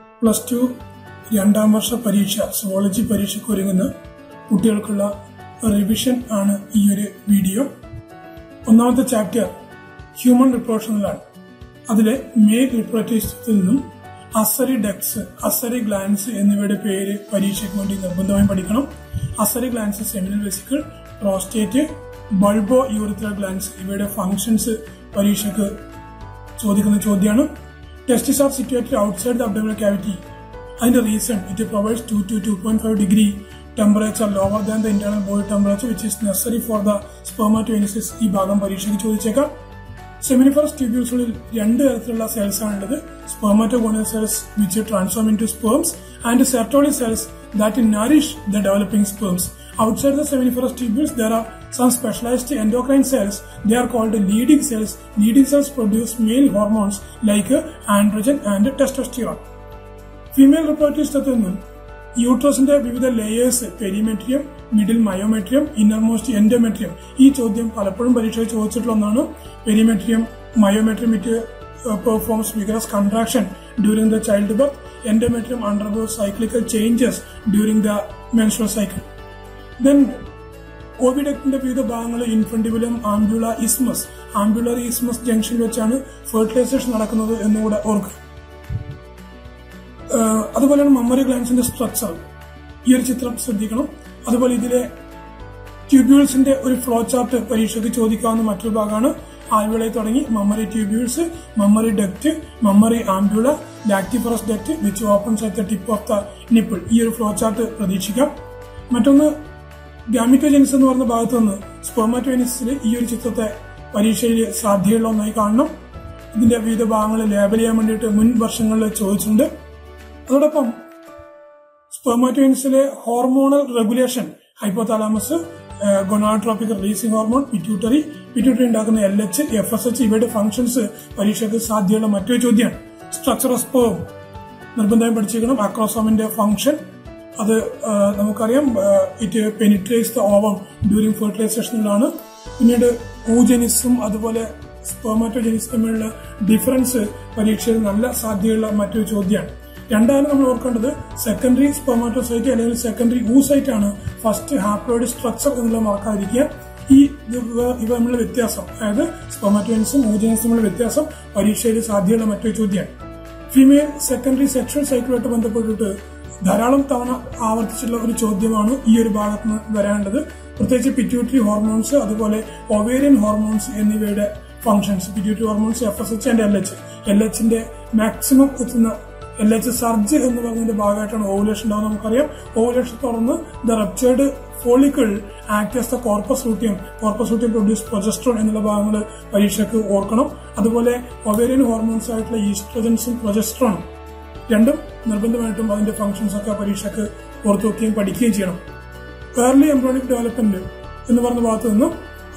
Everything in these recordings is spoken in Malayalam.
പ്ലസ് ടു രണ്ടാം വർഷ പരീക്ഷ സുവോളജി പരീക്ഷയ്ക്ക് ഒരുങ്ങുന്ന കുട്ടികൾക്കുള്ള റിവിഷൻ ആണ് ഈ ഒരു വീഡിയോ ഒന്നാമത്തെ ചാപ്റ്റർ ഹ്യൂമൻ റിപ്രൊഡക്ഷനിലാണ് അതിലെ മെയിൽ റിപ്രൊഡക്റ്റീവ് സിസ്റ്റത്തിൽ നിന്നും അസറി ഡെക്സ് അസറി ഗ്ലാൻസ് എന്നിവയുടെ പേര് പരീക്ഷയ്ക്ക് വേണ്ടി നിർബന്ധമായും പഠിക്കണം accessory glands seminal vesicle prostate bulbourethral glands ഇവയുടെ ഫങ്ഷൻസ് പരീക്ഷയ്ക്ക് ചോദിക്കുന്ന ചോദ്യമാണ് testes are situated outside the abdominal cavity അതിന്റെ reason it provides two to two point five degree temperature lower than the internal body temperature which is necessary for the spermatogenesis ഈ ഭാഗം പരീക്ഷയ്ക്ക് ചോദിച്ചേക്കാം സെമിനിഫറസ് ട്യൂബ്യൂൾസുകളിൽ രണ്ട് തരത്തിലുള്ള സെൽസ് ആണുള്ളത് spermatogonial cells which transform into sperms and Sertoli cells that nourish the developing sperms outside the seminiferous tubules there are some specialized endocrine cells they are called leading cells leading cells produce male hormones like androgen and testosterone female reproductive സിസ്റ്റത്തിൽ നിന്നും യൂട്രസിന്റെ വിവിധ layers perimetrium middle myometrium innermost endometrium ഈ ചോദ്യം പലപ്പോഴും പരീക്ഷയിൽ ചോദിച്ചിട്ടുള്ള ഒന്നാണ് perimetrium myometrium it performs vigorous contraction during the child birth endometrium undergo cyclical changes during the menstrual cycle then ഓവിഡക്റ്റിന്റെ വിവിധ ഭാഗങ്ങൾ ഇൻഫണ്ടിബുലം ആംബ്യുള ഇസ്മസ് ആംബ്യുലർ ഇസ്മസ് ജംഗ്ഷനിൽ വെച്ചാണ് ഫെർട്ടിലൈസേഷൻ നടക്കുന്നത് എന്നുകൂടെ ഓർക്കുക അതുപോലെയാണ് മമ്മറി ഗ്ലാൻസിന്റെ സ്ട്രക്ചർ ഈ ഒരു ചിത്രം ശ്രദ്ധിക്കണം അതുപോലെ ഇതിലെ ട്യൂബ്യൂൾസിന്റെ ഒരു ഫ്ലോ ചാർട്ട് പരീക്ഷയ്ക്ക് ചോദിക്കാവുന്ന മറ്റൊരു ഭാഗമാണ് ആൽവിളയിൽ തുടങ്ങി mammary tubules mammary duct mammary ampulla lactiferous duct which opens at the tip of the nipple ഈ ഒരു ഫ്ലോ ചാർട്ട് പ്രതീക്ഷിക്കാം മറ്റൊന്ന് ഗാമിറ്റോജെനിസ് എന്ന് പറഞ്ഞ ഭാഗത്ത് നിന്ന് സ്പെർമാറ്റോജനിസിൽ ഈ ഒരു ചിത്രത്തെ പരീക്ഷയിൽ സാധ്യതയുള്ള ഒന്നായി കാണണം ഇതിന്റെ വിവിധ ഭാഗങ്ങൾ ലേബൽ ചെയ്യാൻ വേണ്ടിയിട്ട് മുൻ വർഷങ്ങളിൽ ചോദിച്ചിട്ടുണ്ട് അതോടൊപ്പം സ്പെർമാറ്റോജനിസിലെ hormonal regulation hypothalamus gonadotropic releasing hormone pituitary pituitary ഉണ്ടാക്കുന്ന L H F S H ഇവയുടെ ഫംഗ്ഷൻസ് പരീക്ഷയ്ക്ക് സാധ്യതയുള്ള മറ്റൊരു ചോദ്യമാണ് സ്ട്രക്ചർ ഓഫ് സ്പേം നിർബന്ധമായും പഠിച്ചിരിക്കണം അക്രോസോമിന്റെ ഫംഗ്ഷൻ അത് നമുക്കറിയാം it penetrates the ovum during ഫെർട്ടിലൈസേഷനിലാണ് പിന്നീട് ഊജനിസും അതുപോലെ സ്പെർമാറ്റോജനിസ് തമ്മിലുള്ള ഡിഫറൻസ് പരീക്ഷയിൽ നല്ല സാധ്യതയുള്ള മറ്റൊരു ചോദ്യമാണ് രണ്ടാമത് നമ്മൾ ഓർക്കേണ്ടത് സെക്കൻഡറി സ്പെർമാറ്റോസൈറ്റ് അല്ലെങ്കിൽ സെക്കൻഡറി ഊസൈറ്റ് ആണ് ഫസ്റ്റ് ഹാപ്ലോയിഡ് സ്ട്രക്ചർ എന്നുള്ള മറക്കാതിരിക്കുക ഈ ഇവ തമ്മിലുള്ള വ്യത്യാസം അതായത് സ്പെർമാറ്റോജൻസും ഊജനസും തമ്മിലുള്ള വ്യത്യാസം പരീക്ഷയിൽ സാധ്യതയുള്ള മറ്റൊരു ചോദ്യമാണ് ഫീമെയിൽ സെക്കൻഡറി സെക്ഷൽ സൈക്കിളുമായിട്ട് ബന്ധപ്പെട്ടിട്ട് ധാരാളം തവണ ആവർത്തിച്ചുള്ള ഒരു ചോദ്യമാണ് ഈ ഒരു ഭാഗത്ത് നിന്ന് വരേണ്ടത് പ്രത്യേകിച്ച് പിറ്റ്യൂട്ടറി ഹോർമോൺസ് അതുപോലെ ഒവേറിയൻ ഹോർമോൺസ് എന്നിവയുടെ functions pituitary hormones F S H and L H L എച്ചിന്റെ മാക്സിമം എത്തുന്ന എൽ എച്ച് സർജ് എന്ന് പറഞ്ഞതിന്റെ ഭാഗമായിട്ടാണ് ഓവുലേഷൻ ഉണ്ടാവുന്നത് നമുക്കറിയാം ഓവുലേഷൻ തുടർന്ന് the ruptured follicle act as the corpus luteum corpus luteum produce progesterone എന്നുള്ള ഭാഗങ്ങൾ പരീക്ഷയ്ക്ക് ഓർക്കണം അതുപോലെ ഒവേറിയൻ ഹോർമോൺസ് ആയിട്ടുള്ള ഈസ്ട്രോജൻസും പ്രൊജസ്ട്രോണും രണ്ടും നിർബന്ധമായിട്ടും അതിന്റെ ഫംഗ്ഷൻസ് ഒക്കെ പരീക്ഷയ്ക്ക് ഓർത്തു വെക്കുകയും പഠിക്കുകയും ചെയ്യണം ഏർലി എംബ്രോണിക് ഡെവലപ്മെന്റ് എന്ന് പറഞ്ഞ ഭാഗത്ത് നിന്നും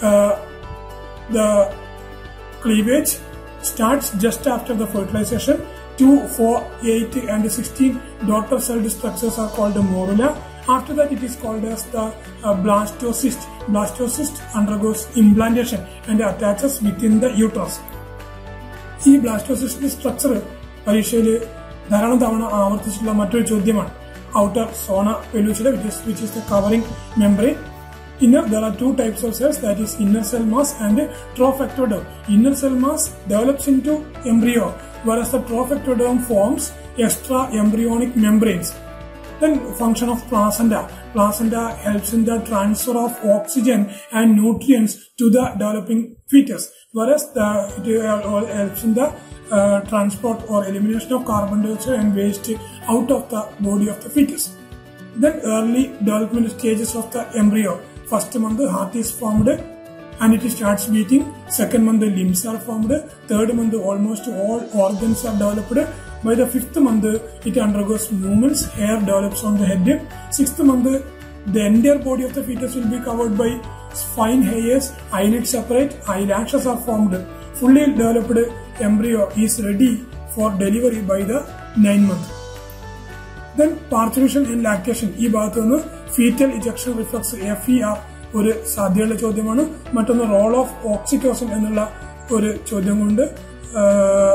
the cleavage starts just after the fertilization two four eight and sixteen daughter celled structures are called morula After that, it is called as the uh, blastocyst. Blastocyst undergoes implantation and attaches within the uterus. ഈ ബ്ലാസ്റ്റോസിസ്റ്റിന്റെ സ്ട്രക്ചർ പരീക്ഷയിൽ ധാരാളം തവണ ആവർത്തിച്ചിട്ടുള്ള മറ്റൊരു ചോദ്യമാണ് outer zona pellucida which is which is the covering membrane Inner, there are two types of cells that is inner cell mass and trophectoderm. Inner cell mass develops into embryo whereas the trophectoderm forms extra embryonic membranes. Then function of placenta. Placenta helps in the transfer of oxygen and nutrients to the developing fetus whereas the, it helps in the uh, transport or elimination of carbon dioxide and waste out of the body of the fetus. Then early development stages of the embryo. First month heart is formed and it starts beating. Second month the limbs are formed. Third month almost all organs are developed. By the fifth month it undergoes movements. Hair develops on the head. Sixth month the entire body of the fetus will be covered by fine hairs. Eyelids separate. Eyelashes are formed. Fully developed embryo is ready for delivery by the nine month. Then parturition and lactation ഈ ഭാഗത്ത് നിന്ന് foetal ejection reflex F E R ഒരു സാധ്യതയുള്ള ചോദ്യമാണ് മറ്റൊന്ന് റോൾ ഓഫ് ഓക്സിറ്റോസിൻ എന്നുള്ള ഒരു ചോദ്യം കൊണ്ട്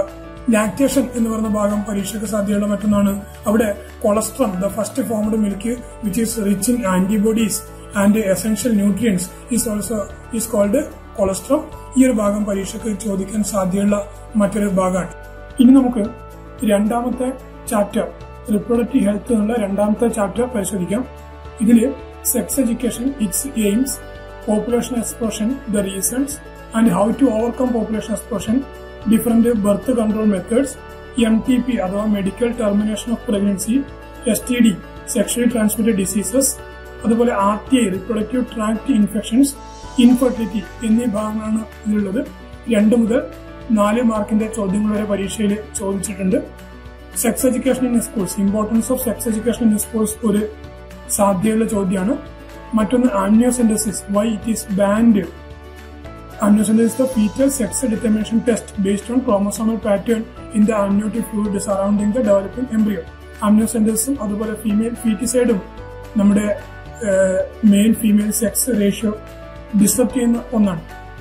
ലാക്ടേഷൻ എന്ന് പറയുന്ന ഭാഗം പരീക്ഷയ്ക്ക് സാധ്യതയുള്ള മറ്റൊന്നാണ് അവിടെ colostrum the first formed milk which is rich in antibodies and essential nutrients is also is called colostrum ഈ ഒരു ഭാഗം പരീക്ഷയ്ക്ക് ചോദിക്കാൻ സാധ്യതയുള്ള മറ്റൊരു ഭാഗമാണ് ഇനി നമുക്ക് രണ്ടാമത്തെ ചാപ്റ്റർ റിപ്രൊഡക്റ്റീവ് ഹെൽത്ത് എന്നുള്ള രണ്ടാമത്തെ ചാപ്റ്റർ പരിശോധിക്കാം ഇതില് sex education it's aims population explosion the reasons and how to overcome population explosion different birth control methods M T P അഥവാ medical termination of pregnancy S T D sexually transmitted diseases അതുപോലെ R T I reproductive tract infections infertility എന്നീ ഭാഗങ്ങളാണ് ഇതിലുള്ളത് രണ്ട് മുതൽ നാല് മാർക്കിന്റെ ചോദ്യങ്ങൾ വരെ പരീക്ഷയിൽ ചോദിച്ചിട്ടുണ്ട് sex education in schools importance of sex education in schools ഒരു സാധ്യതയുള്ള ചോദ്യമാണ് മറ്റൊന്ന് amniocentesis why it is banned amniocentesis is the fetal sex determination test based on chromosomal pattern in the amniotic fluid surrounding the developing embryo. amniocentesis അതുപോലെ ഫീമെയിൽ ഫീറ്റിസൈഡും നമ്മുടെ male female sex ratio disturb ചെയ്യുന്ന ഒന്നാണ്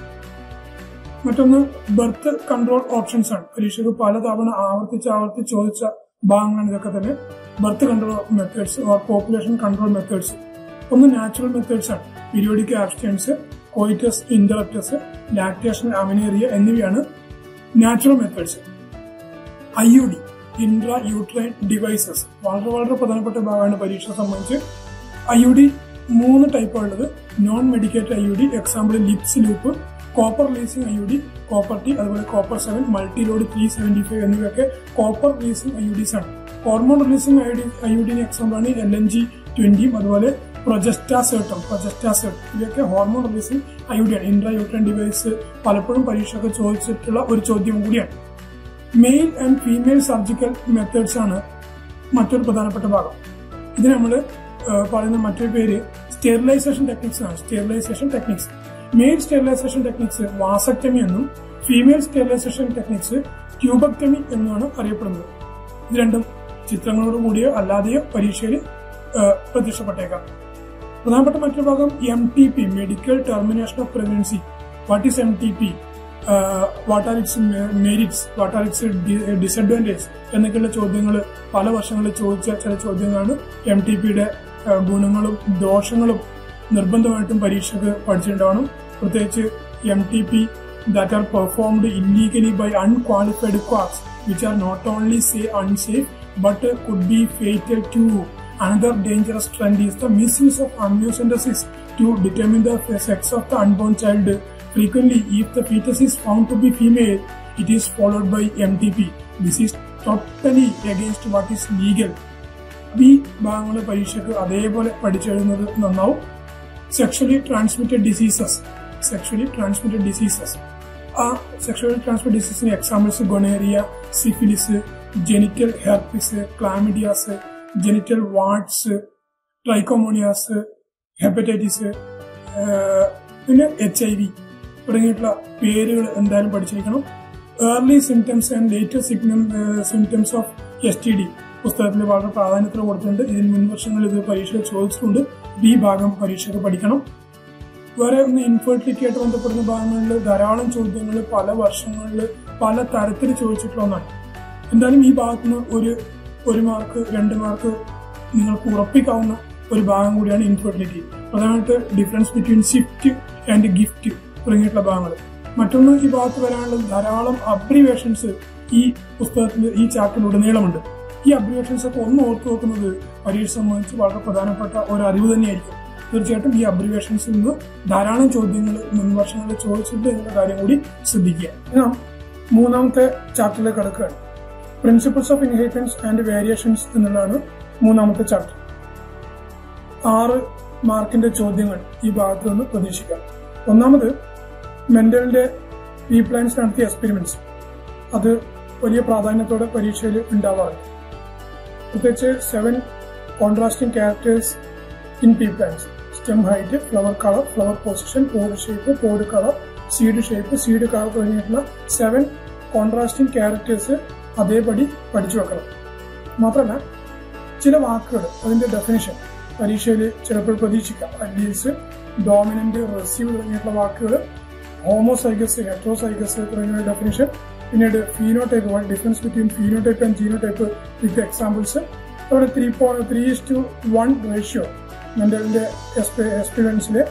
മറ്റൊന്ന് ബർത്ത് കൺട്രോൾ ഓപ്ഷൻസ് ആണ് പരീക്ഷയ്ക്ക് പലതവണ ആവർത്തിച്ച് ആവർത്തിച്ച് ചോദിച്ച ഭാഗങ്ങളാണ് ഇതൊക്കെ തന്നെ birth control methods or population control methods ഒന്ന് നാച്ചുറൽ മെത്തേഡ്സ് ആണ് periodic abstinence coitus interruptus lactation amenorrhea എന്നിവയാണ് natural methods I U D intra uterine devices വളരെ വളരെ പ്രധാനപ്പെട്ട ഭാഗമാണ് പരീക്ഷ സംബന്ധിച്ച് ഐ യു ഡി മൂന്ന് ടൈപ്പാണുള്ളത് non medicated I U D example Lippes loop copper releasing I U D copper T അതുപോലെ copper seven multiload three seventy five എന്നിവയൊക്കെ copper releasing I U Ds ആണ് hormone releasing I D I U ഡിന് എക്സാമ്പിൾ ആണ് എൽ എൻ ജി ട്വന്റിയും അതുപോലെ പ്രൊജസ്റ്റാസേർട്ടം പ്രൊജസ്റ്റാസേർട്ട് ഇവയൊക്കെ hormone releasing I U D ആണ് ഇൻട്രാ യൂട്രൻ ഡിവൈസ് പലപ്പോഴും പരീക്ഷയൊക്കെ ചോദിച്ചിട്ടുള്ള ഒരു ചോദ്യം കൂടിയാണ് male and female surgical methods ആണ് മറ്റൊരു പ്രധാനപ്പെട്ട ഭാഗം ഇത് നമ്മൾ പറയുന്ന മറ്റൊരു പേര് സ്റ്റെറിലൈസേഷൻ ടെക്നിക്സ് ആണ് sterilization techniques male sterilization techniques vasectomy എന്നും ഫീമെയിൽ സ്റ്റെറിലൈസേഷൻ ടെക്നിക്സ് ട്യൂബക്ടമി എന്നുമാണ് അറിയപ്പെടുന്നത് ഇത് രണ്ടും ചിത്രങ്ങളോട് കൂടിയോ അല്ലാതെയോ പരീക്ഷയിൽ പ്രത്യക്ഷപ്പെട്ടേക്കാം പ്രധാനപ്പെട്ട മറ്റൊരു ഭാഗം M T P medical termination of pregnancy what is M T P what are its merits what are its disadvantage എന്നൊക്കെയുള്ള ചോദ്യങ്ങൾ പല വർഷങ്ങളിൽ ചോദിച്ച ചില ചോദ്യങ്ങളാണ് എം ടി പിയുടെ ഗുണങ്ങളും ദോഷങ്ങളും നിർബന്ധമായിട്ടും പരീക്ഷയ്ക്ക് പഠിച്ചിട്ടുണ്ടാവണം പ്രത്യേകിച്ച് M T P that are performed illegally by unqualified quacks which are not only say unsafe but could be fatal to Another dangerous trend is the misuse of amniocentesis to determine the sex of the unborn child. Frequently, if the fetus is found to be female, it is followed by MTP. This is totally against what is legal. ഈ ഭാഗങ്ങൾ പരീക്ഷയ്ക്ക് അതേപോലെ പഠിച്ചെഴുതുന്നത് നന്നാവും sexually transmitted diseases sexually transmitted diseases ആ സെക്ഷലി ട്രാൻസ്മിറ്റഡ് ഡിസീസിന് examples gonorrhoea syphilis genital herpes chlamydiasis genital warts trichomoniasis hepatitis പിന്നെ എച്ച് ഐ വി തുടങ്ങിയിട്ടുള്ള പേരുകൾ എന്തായാലും പഠിച്ചിരിക്കണം early symptoms and later symptoms of S T D പുസ്തകത്തിൽ വളരെ പ്രാധാന്യത്തിൽ കൊടുത്തിട്ടുണ്ട് ഇതിന് മുൻവർഷങ്ങളിൽ ഇത് പരീക്ഷയിൽ ചോദിച്ചിട്ടുണ്ട് ഈ ഭാഗം പരീക്ഷയ്ക്ക് പഠിക്കണം വേറെ ഒന്ന് ഇൻഫെർട്ടിലിറ്റി ആയിട്ട് ബന്ധപ്പെടുന്ന ഭാഗങ്ങളിൽ ധാരാളം ചോദ്യങ്ങൾ പല വർഷങ്ങളിൽ പല തരത്തിൽ ചോദിച്ചിട്ടുള്ള ഒന്നാണ് എന്തായാലും ഈ ഭാഗത്തുനിന്ന് ഒരു ഒരു മാർക്ക് രണ്ട് മാർക്ക് നിങ്ങൾക്ക് ഉറപ്പിക്കാവുന്ന ഒരു ഭാഗം കൂടിയാണ് ഇൻഫെർട്ടിലിറ്റി പ്രധാനമായിട്ട് difference between ZIFT and GIFT തുടങ്ങിയിട്ടുള്ള ഭാഗങ്ങൾ മറ്റൊന്ന് ഈ ഭാഗത്ത് വരാനുള്ള ധാരാളം അബ്രിവേഷൻസ് ഈ പുസ്തകത്തിൽ ഈ ചാപ്റ്ററിൽ ഉടനീളമുണ്ട് ഈ അബ്രിവേഷൻസ് ഒക്കെ ഒന്ന് ഓർത്തു നോക്കുന്നത് പരീക്ഷ സംബന്ധിച്ച് വളരെ പ്രധാനപ്പെട്ട ഒരു അറിവ് തന്നെയായിരിക്കും തീർച്ചയായിട്ടും ഈ അബ്രിവേഷൻസിൽ നിന്ന് ധാരാളം ചോദ്യങ്ങൾ മുൻവർഷങ്ങളിൽ ചോദിച്ചിട്ടുണ്ട് എന്നുള്ള കാര്യം കൂടി ശ്രദ്ധിക്കുക നാം മൂന്നാമത്തെ ചാപ്റ്ററിലേക്ക് കടക്കുകയാണ് principles of inheritance and variations എന്നുള്ളതാണ് മൂന്നാമത്തെ ചാപ്റ്റർ ആറ് മാർക്കിന്റെ ചോദ്യങ്ങൾ ഈ ഭാഗത്ത് നിന്ന് പ്രതീക്ഷിക്കാം ഒന്നാമത് മെന്റലിന്റെ വി പ്ലാൻസ് നടത്തിയ എക്സ്പെരിമെന്റ്സ് അത് വലിയ പ്രാധാന്യത്തോടെ പരീക്ഷയിൽ ഉണ്ടാവാറുണ്ട് പ്രത്യേകിച്ച് seven contrasting characters in pea plants stem height flower colour flower position pod shape pod colour seed shape seed colour തുടങ്ങിയിട്ടുള്ള സെവൻ കോൺട്രാസ്റ്റിംഗ് ക്യാരക്ടേഴ്സ് അതേപടി പഠിച്ചു വെക്കണം മാത്രമല്ല ചില വാക്കുകൾ അതിന്റെ ഡെഫിനിഷൻ പരീക്ഷയിൽ ചിലപ്പോൾ പ്രതീക്ഷിക്കാം അല്ലീൽസ് ഡോമിനന്റ് റെസീവ് തുടങ്ങിയിട്ടുള്ള വാക്കുകൾ ഹോമോസൈഗസ് ഹെട്രോസൈഗസ് തുടങ്ങിയ ഡെഫിനിഷൻ പിന്നീട് phenotype difference between phenotype and genotype with examples അവിടെ three point three is to one ratio മെന്റലിന്റെ എക്സ്പീരിയൻസിലെ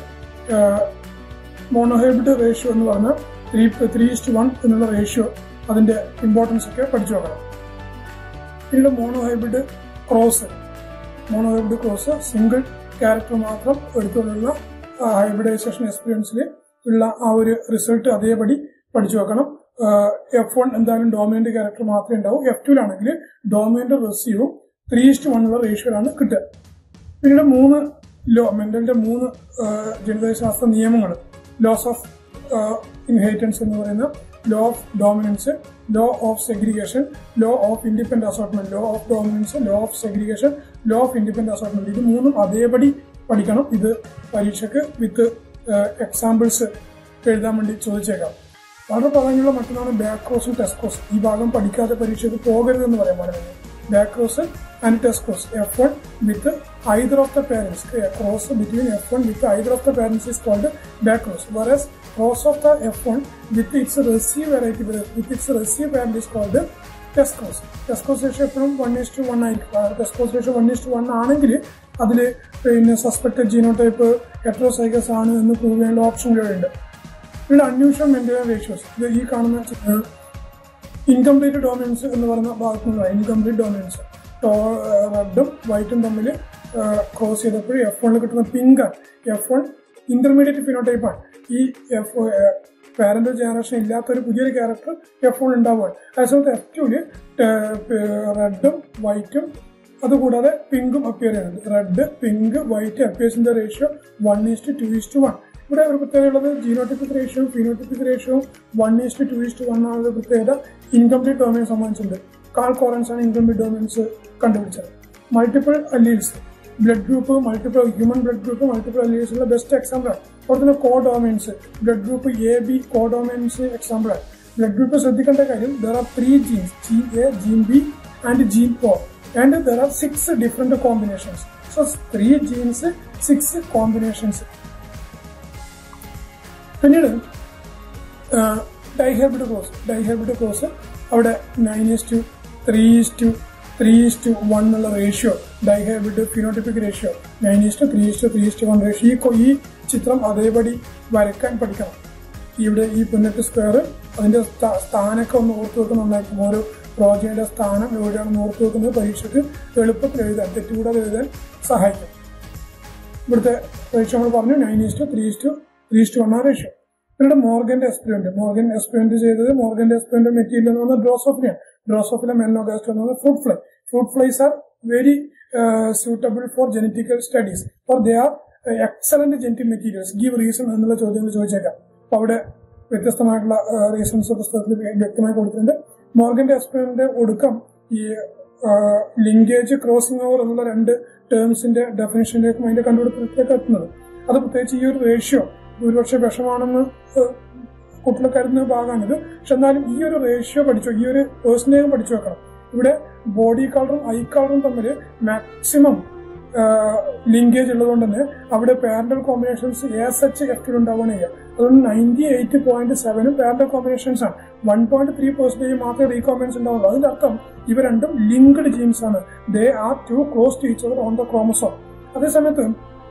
മോണോഹൈബ്രിഡ് റേഷ്യോ എന്ന് പറഞ്ഞാൽ ത്രീ ത്രീ ഇസ്റ്റ് വൺ എന്നുള്ള റേഷ്യോ അതിന്റെ ഇമ്പോർട്ടൻസ് ഒക്കെ പഠിച്ചു നോക്കണം പിന്നീട് monohybrid cross monohybrid cross single character മാത്രം എടുത്തുകൊണ്ടുള്ള ഹൈബ്രിഡൈസേഷൻ എക്സ്പീരിയൻസിൽ ഉള്ള ആ ഒരു റിസൾട്ട് അതേപടി പഠിച്ചു വെക്കണം എഫ് വൺ എന്തായാലും ഡോമിനന്റ് ക്യാരക്ടർ മാത്രമേ ഉണ്ടാവൂ എഫ് ടുവിലാണെങ്കിൽ ഡോമിനന്റ് റെസീവും ത്രീ ഇസ്റ്റ് വണ്ണുള്ള റേഷ്യോയിലാണ് കിട്ടുക പിന്നീട് മൂന്ന് ലോ മെന്റലിന്റെ മൂന്ന് ജനിതശാസ്ത്ര നിയമങ്ങൾ ലോസ് ഓഫ് ഇൻഹെറിറ്റൻസ് എന്ന് പറയുന്ന law of dominance law of segregation law of independent assortment law of dominance law of segregation law of independent assortment ഇത് മൂന്നും അതേപടി പഠിക്കണം ഇത് പരീക്ഷയ്ക്ക് വിത്ത് എക്സാമ്പിൾസ് എഴുതാൻ വേണ്ടി ചോദിച്ചേക്കാം വളരെ പ്രാധാന്യമുള്ള മറ്റൊന്നാണ് ബാക്ക് ക്രോസും ടെസ്റ്റ് ക്രോസ് ഈ ഭാഗം പഠിക്കാതെ പരീക്ഷയ്ക്ക് പോകരുതെന്ന് പറയാൻ പാടില്ല back cross and test cross F one with either of the parents cross between F one with either of the parents is called back cross whereas cross of the F one with its recessive variety with its recessive parent is called test cross test cross ratio എപ്പോഴും വൺ ഇസ് ടു വൺ ആയിരിക്കും test cross ratio one is to one ആണെങ്കിൽ അതിൽ പിന്നെ സസ്പെക്ടഡ് ജീനോടൈപ്പ് ഹെട്രോസൈഗസ് ആണ് എന്ന് പ്രൂവ് ചെയ്യാനുള്ള ഓപ്ഷനുകളുണ്ട് പിന്നെ അൺയൂഷ്വൽ മെന്റൽ റേഷ്യോസ് ഇത് ഈ കാണുന്ന ഇൻകംപ്ലീറ്റ് ഡോമിനൻസ് എന്ന് പറയുന്ന ഭാഗത്തു നിന്നാണ് ഇൻകംപ്ലീറ്റ് ഡോമിനൻസ് റെഡും വൈറ്റും തമ്മിൽ ക്രോസ് ചെയ്തപ്പോൾ എഫ് വണ്ണിൽ കിട്ടുന്ന പിങ്കാണ് എഫ് വൺ ഇന്റർമീഡിയറ്റ് ഫിനോടൈപ്പാണ് ഈ എഫ് പാരന്റൽ ജനറേഷൻ ഇല്ലാത്ത ഒരു പുതിയൊരു ക്യാരക്ടർ എഫ് വൺ ഉണ്ടാവുകയാണ് അതേസമയത്ത് എഫ് ടുവില് റെഡും വൈറ്റും അതുകൂടാതെ പിങ്കും അപ്പിയർ ചെയ്യുന്നുണ്ട് റെഡ് പിങ്ക് വൈറ്റ് അപ്പിയേഴ്സിന്റെ ratio one is to two is to one ഇവിടെ ഒരു പ്രത്യേകത ഉള്ളത് genotypic ratio phenotypic ratio one is to two is to one ആണ് ഒരു പ്രത്യേകത ഇൻകംപ്ലീറ്റ് ഡോമിനെ സംബന്ധിച്ചിട്ടുണ്ട് കാൾ കോറൻസ് ആണ് ഇൻകംപ്ലീറ്റ് ഡോമിനൻസ് കണ്ടുപിടിച്ചത് multiple alleles blood group multiple human blood group multiple alleles ഉള്ള ബെസ്റ്റ് എക്സാമ്പിൾ ആണ് അതുപോലെ തന്നെ codominance blood group A B codominance example ആണ് ബ്ലഡ് ഗ്രൂപ്പ് ശ്രദ്ധിക്കേണ്ട കാര്യം there are three jeans gene A gene B and gene O and there are six different combinations so three genes six combinations പിന്നീട് ഡൈഹെർബിഡ് ക്രോസ് ഡൈഹെർബിഡ് ക്രോസ് അവിടെ nine is to three is to three is to one എന്നുള്ള ratio dihybrid phenotypic ratio nine is to three is to three is to one ratio ഈ കൊ- ഈ ചിത്രം അതേപടി വരയ്ക്കാൻ പഠിക്കണം ഇവിടെ ഈ പുന്നറ്റ് സ്ക്വയർ അതിന്റെ സ്ഥാ- സ്ഥാനമൊക്കെ ഒന്ന് ഓർത്ത് വെക്കുന്ന നന്നായിരിക്കും ഓരോ പ്രോജയുടെ സ്ഥാനം എവിടെയാണെന്ന് ഓർത്ത് വെക്കുന്നത് പരീക്ഷയ്ക്ക് എളുപ്പത്തിൽ എഴുതാൻ തെറ്റുകൂടാതെ എഴുതാൻ സഹായിക്കും ഇവിടുത്തെ റേഷ്യോ നമ്മൾ പറഞ്ഞു nine is to three is to three is to one ആ റേഷ്യോ പിന്നീട് മോർഗന്റെ എക്സ്പെരിമെന്റ് മോർഗൻ എക്സ്പെരിമെന്റ് ചെയ്തത് മോർഗന്റെ എക്സ്പെരിമെന്റ് മെറ്റീരിയൽ എന്ന് പറഞ്ഞാൽ ഡ്രോസോഫിലാണ് ഡ്രോസോഫിലെ മെല്ലോഗാസ്റ്റ് എന്ന് പറഞ്ഞാൽ fruit fly fruit flies are very suitable for genetical studies or they are uh, excellent genetic materials give reason എന്നുള്ള ചോദ്യങ്ങൾ ചോദിച്ചേക്കാം അപ്പൊ അവിടെ വ്യത്യസ്തമായിട്ടുള്ള റീസൺസ് പുസ്തകത്തിൽ വ്യക്തമായി കൊടുത്തിട്ടുണ്ട് മോർഗന്റെ എക്സ്പെരിമെന്റ് ഒടുക്കം ഈ ലിങ്കേജ് ക്രോസിംഗ് ഓവർ എന്നുള്ള രണ്ട് ടേംസിന്റെ ഡെഫിനേഷനിലേക്കും അതിന്റെ കണ്ടുപിടുത്തത്തിലേക്ക് എത്തുന്നത് അത് പ്രത്യേകിച്ച് ഈ ഒരു റേഷ്യോ ഒരുപക്ഷെ വിഷമാണെന്ന് ഏഹ്, കുട്ടികൾ കരുതുന്ന ഭാഗമാണിത് പക്ഷെ എന്നാലും ഈ ഒരു റേഷ്യോ പഠിച്ചു ഈ ഒരു പേഴ്സണേജ് പഠിച്ചു വെക്കണം ഇവിടെ ബോഡി കളറും ഐ കളറും തമ്മിൽ മാക്സിമം ലിങ്കേജ് ഉള്ളതുകൊണ്ട് തന്നെ അവിടെ പാരന്റൽ കോമ്പിനേഷൻസ് എസ് എച്ച് എഫിൽ ഉണ്ടാവുകയാണ് ചെയ്യുക അതുകൊണ്ട് നയൻറ്റി എയ്റ്റ് പോയിന്റ് സെവനും പാരന്റൽ കോമ്പിനേഷൻസ് ആണ് വൺ പോയിന്റ് ത്രീ പെർസെന്റേജ് മാത്രമേ റീകോമ്പിനൻസ് ഉണ്ടാവുള്ളൂ അതിന്റെ അർത്ഥം ഇവ രണ്ടും ലിങ്ക്ഡ് ജീൻസ് ആണ് they are too close to each other on the chromosome അതേസമയത്ത്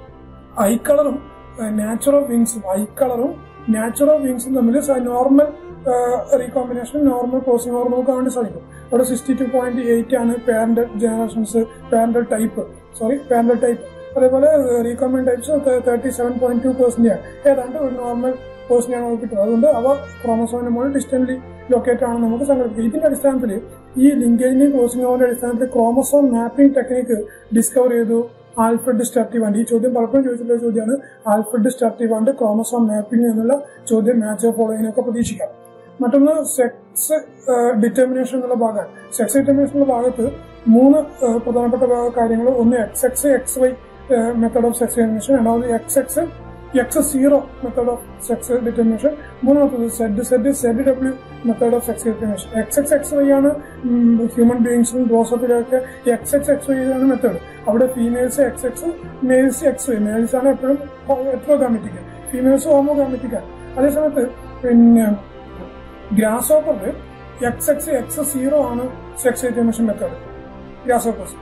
ഐ കളറും നാച്ചുറൽ വിങ്സും ഐ കളറും നാച്ചുറൽ വിങ്സും തമ്മിൽ normal recombination normal crossing over നമുക്ക് കാണാൻ സാധിക്കും അവിടെ സിക്സ്റ്റി ടു പോയിന്റ് എയ്റ്റ് ആണ് parental generations parental type sorry parental type അതേപോലെ recombinant types thirty seven point two percent ആണ് ഏതാണ്ട് ഒരു നോർമൽ പേഴ്സണെയാണ് നമുക്ക് കിട്ടുന്നത് അതുകൊണ്ട് അവ ക്രോമസോമിന് മുകളിൽ ഡിസ്റ്റന്റ്ലി ലൊക്കേറ്റ് ആണ് നമുക്ക് സങ്കല്പിക്കുക ഇതിന്റെ അടിസ്ഥാനത്തിൽ ഈ ലിങ്കേജിന്റെയും ക്രോസിംഗ് ഓവറിന്റെ അടിസ്ഥാനത്തിൽ ക്രോമസോം മാപ്പിംഗ് ടെക്നിക്ക് ഡിസ്കവർ ചെയ്തു ആൽഫ്രഡ് സ്റ്റാർട്ടീവാണ്ട് ഈ ചോദ്യം പലപ്പോഴും ചോദിച്ചിട്ടുള്ള ചോദ്യമാണ് ആൽഫ്രഡ് സ്റ്റാർട്ടീവാണ്ട് ക്രോമസോം മാപ്പിംഗ് എന്നുള്ള ചോദ്യം മാച്ച് ഫോളോയിനൊക്കെ പ്രതീക്ഷിക്കാം മറ്റൊന്ന് സെക്സ് ഡിറ്റർമിനേഷൻ എന്നുള്ള ഭാഗമാണ് സെക്സ് ഡിറ്റർമിനേഷൻ എന്നുള്ള ഭാഗത്ത് മൂന്ന് ഏഹ്, പ്രധാനപ്പെട്ട ഭാഗ- കാര്യങ്ങൾ ഒന്ന് X X X Y method of sex determination രണ്ടാമത് X X X zero method of sex determination മൂന്നാമത്തത് Z Z Z W method of sex determination X X X Y ആണ് ഹ്യൂമൻ ബീങ്സിലും ഡ്രോസഫിലൊക്കെ എക്സ് എക്സ് എക്സ് വൈ ആണ് മെത്തേഡ് അവിടെ females X X males X Y males ആണ് എപ്പോഴും എട്രോഗാമെറ്റിക് ഫീമെയിൽസ് ഹോമോഗാമെറ്റിക് ആണ് അതേസമയത്ത് പിന്നെ ഗ്രാസ് ഓപ്പറിൽ എക്സ് എക്സ് എക്സ് സീറോ ആണ് സെക്സ് എക്സിമിഷൻ മെത്തേഡ് ഗ്രാസോപ്പസ്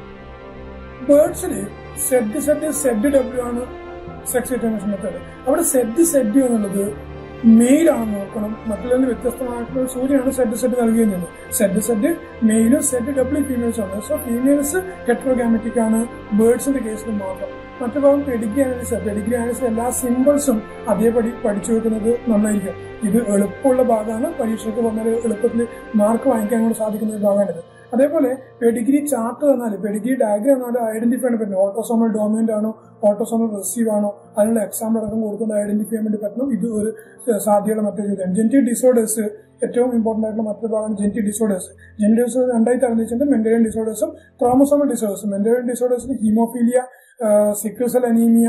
ബേർഡ്സിൽ സെഡ് സെഡ് സെഡ് ഡബ്ല്യു ആണ് സെക്സ് എക്സിമിഷൻ മെത്തേഡ് അവിടെ സെഡ് സെഡ് എന്നുള്ളത് മെയിൽ ആണെന്ന് നോക്കണം മറ്റുള്ളതിന് വ്യത്യസ്തമായിട്ടുള്ള ഒരു സൂചനയാണ് സെഡ് സെഡ് നൽകിയിരുന്നത് സെഡ് സെഡ് മെയിലും സെഡ് ഡബ്ല്യു ഫീമെയിൽസ് ആണ് സോ ഫീമെയിൽസ് ഹെട്രോഗാമറ്റിക് ആണ് ബേർഡ്സിന്റെ കേസിൽ മാത്രം മറ്റു ഭാഗം പെഡിഗ്രി അനാലിസിസ് പെഡിഗ്രി അനാലിസിസ് എല്ലാ സിമ്പിൾസും അതേപടി പഠിച്ചു വെക്കുന്നത് നന്നായിരിക്കും ഇത് എളുപ്പമുള്ള ഭാഗമാണ് പരീക്ഷയ്ക്ക് വന്നാൽ എളുപ്പത്തിൽ മാർക്ക് വാങ്ങിക്കാൻ കൂടെ സാധിക്കുന്ന ഒരു ഭാഗമാണിത് അതേപോലെ പെഡിഗ്രി ചാർട്ട് തന്നാൽ പെഡിഗ്രി ഡയഗ്രാം തന്നാൽ ഐഡന്റിഫൈ ചെയ്യാൻ പറ്റും ഓട്ടോസോമൽ ഡോമിനന്റ് ആണോ ഓട്ടോസോമൽ റിസീവ് ആണോ അതിനുള്ള എക്സാമ്പിൾ അടക്കം കൊടുത്തുകൊണ്ട് ഐഡന്റിഫൈ ചെയ്യാൻ വേണ്ടി പറ്റണം ഇത് ഒരു സാധ്യതയുള്ള മറ്റൊരു ചോദ്യം ജെനറ്റിക് ഡിസോർഡേഴ്സ് ഏറ്റവും ഇമ്പോർട്ടന്റ് ആയിട്ടുള്ള മറ്റൊരു ഭാഗമാണ് ജെനറ്റിക് ഡിസോർഡേഴ്സ് ജെനറ്റിക് ഡിസോർഡേഴ്സ് രണ്ടായി തരംതിരിച്ചിട്ടുണ്ട് മെന്റലിയൻ ഡിസോർഡേഴ്സും ക്രോമസോമൽ ഡിസോർഡേഴ്സും മെന്റലിയൻ ഡിസോർഡേഴ്സിന് haemophilia sickle cell anaemia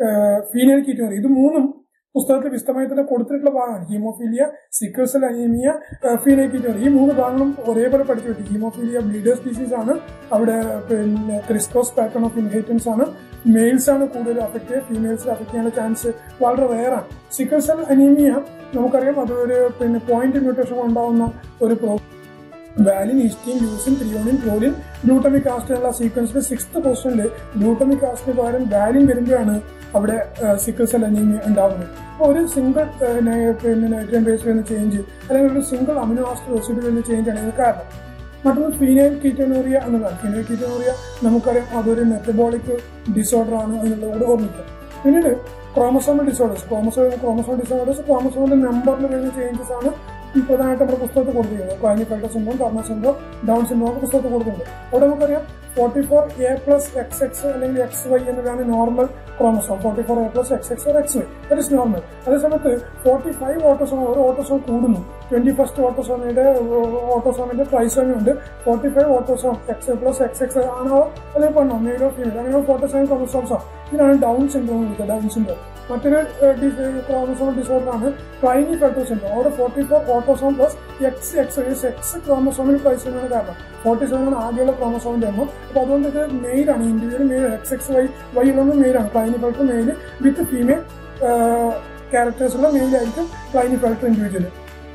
phenylketonuria ഇത് മൂന്നും പുസ്തകത്തിൽ വിശദമായി തന്നെ കൊടുത്തിട്ടുള്ള ഭാഗമാണ് ഹീമോഫീലിയ സിക്കിൾസൽ അനീമിയ ഫീനൈക്കീറ്റോറി ഈ മൂന്ന് ഭാഗങ്ങളും ഒരേപോലെ പഠിച്ചു പറ്റും ഹീമോഫീലിയ ബ്ലീഡേഴ്സ് ഡിസീസ് ആണ് അവിടെ പിന്നെ ക്രിസ്കോസ് പാറ്റേൺ ഓഫ് ഇൻഹെറിറ്റൻസ് ആണ് മെയിൽസ് ആണ് കൂടുതൽ അഫക്റ്റ് ഫീമെയിൽസിൽ അഫക്ട് ചെയ്യാനുള്ള ചാൻസ് വളരെ റെയറാണ് സിക്കിൾസൽ അനീമിയ നമുക്കറിയാം അതൊരു പിന്നെ പോയിന്റ് മ്യൂട്ടേഷൻ ഉണ്ടാവുന്ന ഒരു problem valine histidine leucine threonine proline glutamic acid എന്നുള്ള സീക്വൻസിൽ സിക്സ്ത് പൊസിഷനിൽ ഗ്ലൂട്ടമിക് ആസിഡിന് പകരം വാലിൻ വരുമ്പോഴാണ് അവിടെ സിക്കിൾ സെൽ അനീമിയ ഉണ്ടാവുന്നത് അപ്പോൾ ഒരു സിംഗിൾ പിന്നെ നൈട്രജൻ ബേസ് വരുന്ന ചേഞ്ച് അല്ലെങ്കിൽ ഒരു സിംഗിൾ അമിനോ ആസിഡ് റെസിഡി വരുന്ന ചേഞ്ച് ആണ് ഇതിന് കാരണം മറ്റൊന്ന് ഫീനൈൽ കീറ്റോനോറിയ എന്നതാണ് ഫീനൈൽ കീറ്റോനോറിയ നമുക്കറിയാം അതൊരു മെറ്റബോളിക് ഡിസോർഡർ ആണ് എന്നുള്ളത് കൂടെ ഓർമ്മിക്കാം പിന്നീട് chromosomal disorders chromosome chromosome disorders ക്രോമസോമിന്റെ നമ്പറിൽ വരുന്ന ചേഞ്ചസ് ആണ് പ്രധാനമായിട്ട് നമ്മുടെ പുസ്തകത്തിൽ കൊടുത്തിരിക്കുന്നത് Klinefelter syndrome Turner syndrome Down syndrome പുസ്തകത്തിൽ കൊടുക്കുന്നുണ്ട് അവിടെ നമുക്കറിയാം forty four A plus X X അല്ലെങ്കിൽ എക്സ് വൈ എന്നതാണ് normal chromosome forty four A plus X X or X Y that is normal അതേസമയത്ത് ഫോർട്ടി ഫൈവ് ഓട്ടോസോം ഒരു ഓട്ടോസോം കൂടുന്നു ട്വന്റി ഫസ്റ്റ് ഓട്ടോസോമിന്റെ ഓട്ടോസോമിന്റെ ട്രൈസോമി ഉണ്ട് forty five autosome X plus X X ആണോ അല്ലെങ്കിൽ പെണ്ണോ മെയിലോ ഫീമെയിൽ അങ്ങനെ ഫോർട്ടി സെവൻ ക്രോമസോംസോ ഇതിനാണ് ഡൗൺ സിൻഡ്രോം വിളിക്കുക ഡൗൺ സിൻഡ്രോം മറ്റൊരു ക്രോമസോം ഡിസോർഡർ ആണ് ക്ലൈനി ഫെൽട്ടോ സിൻഡ്രോം അവിടെ forty four autosome plus X X X ക്രോമസോമിൽ ട്രൈസോമിയാണ് കാരണം ഫോർട്ടി സെവൻ ആണ് ആദ്യമുള്ള ക്രോമസോമിന്റെ എണ്ണം അപ്പൊ അതുകൊണ്ട് ഇത് മെയിലാണ് individual male X X Y Y ഉള്ളത് മെയിലാണ് Klinefelter male with female characters ഉള്ള മെയിലായിരിക്കും Klinefelter individual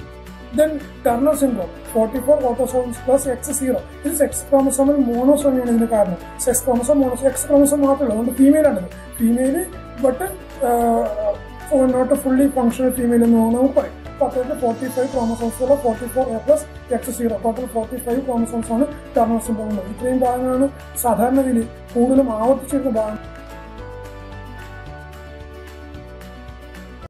then Turner syndrome forty four autosomes plus X zero ഇത് സെക്സ് ക്രോമസോമിൽ മോണോസോമിയാണ് ഇതിന് കാരണം sex chromosome monosomy X chromosome മാത്രമല്ല അതുകൊണ്ട് ഫീമെയിൽ ആണത് female but not fully functional female എന്ന് നമുക്ക് പറയും അപ്പൊ അത്തരത്തിൽ ഫോർട്ടി ഫൈവ് ക്രോമസോംസ് ഉള്ള forty four A plus X zero total forty five chromosomes ആണ് ടർണർ സിൻഡ്രോം ഉള്ളത് ഇത്രയും ഭാഗങ്ങളാണ് സാധാരണ രീതിയിൽ കൂടുതലും ആവർത്തിച്ചിരുന്ന ഭാഗം